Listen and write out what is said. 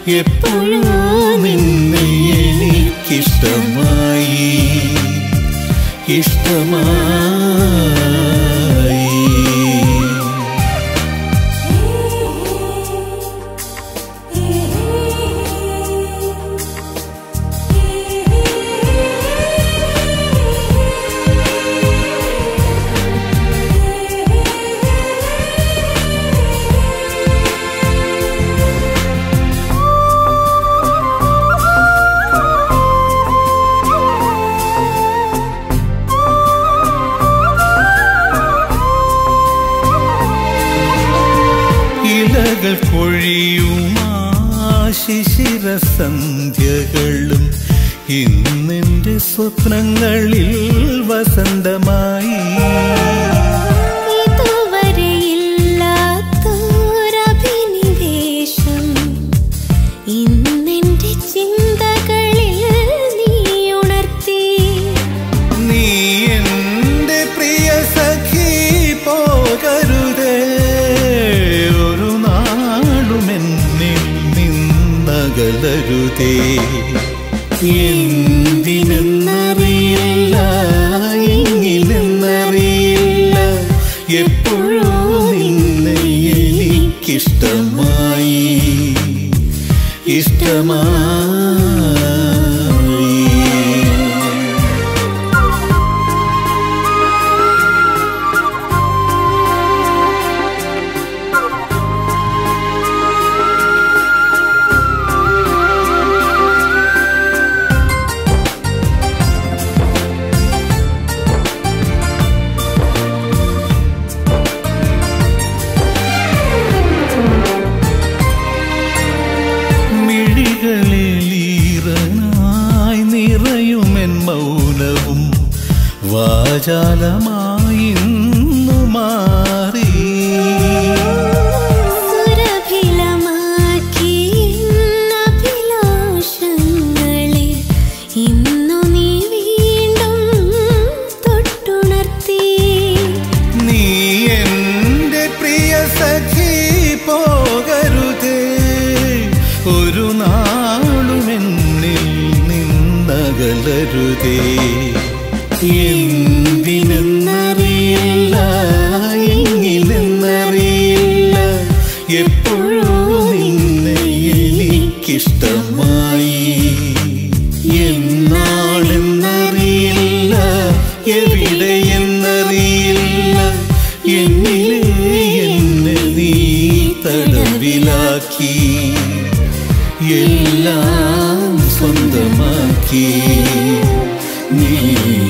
എപ്പോഴോ നിന്നെ എനിക്കിഷ്ടമായി ഇഷ്ടമായി ഇലകൾ കൊഴിയുമാ ശിശിര സന്ധ്യകളും ഇന്നെന്റെ സ്വപ്നങ്ങളിൽ വസന്തമായി ഇതുവരെയില്ലാത്തൊരഭിനിവേശം ഇന്നെന്റെ ചിന്തകളിൽ നീ ഉണർത്തി നീ എന്റെ പ്രിയ സഖി പോകരുതേ ഒരു നാളും എന്നിൽ നിന്നകലരുതേ എന്തിനെന്നറിയില്ല എങ്ങിനെന്നറിയില്ല എപ്പോഴോ നിന്നെ എനിക്കിഷ്ടമായി ഇഷ്ടമായി മിഴികളിലീറനായി നിറയുമെൻ മൗനവും വാചാലമായി ഇന്നു മാറി സുരഭിലമാക്കി അഭിലാഷങ്ങളെ ഇന്നു നീ വീണ്ടും തൊട്ടുണർത്തി നീ എന്റെ പ്രിയ സഖി പോകരുതേ ഒരു നാളും എന്നിൽ നിന്നകലരുതേ എന്തിനെന്നറിയില്ല എങ്ങിനെന്നറിയില്ല എപ്പോഴോ നിന്നെ എനിക്കിഷ്ടമായി എന്നാളെന്നറിയില്ല എവിടെയെന്നറിയില്ല എന്നിലെ എന്നെ നീ തടവിലാക്കി എല്ലാം സ്വന്തമാക്കി നീ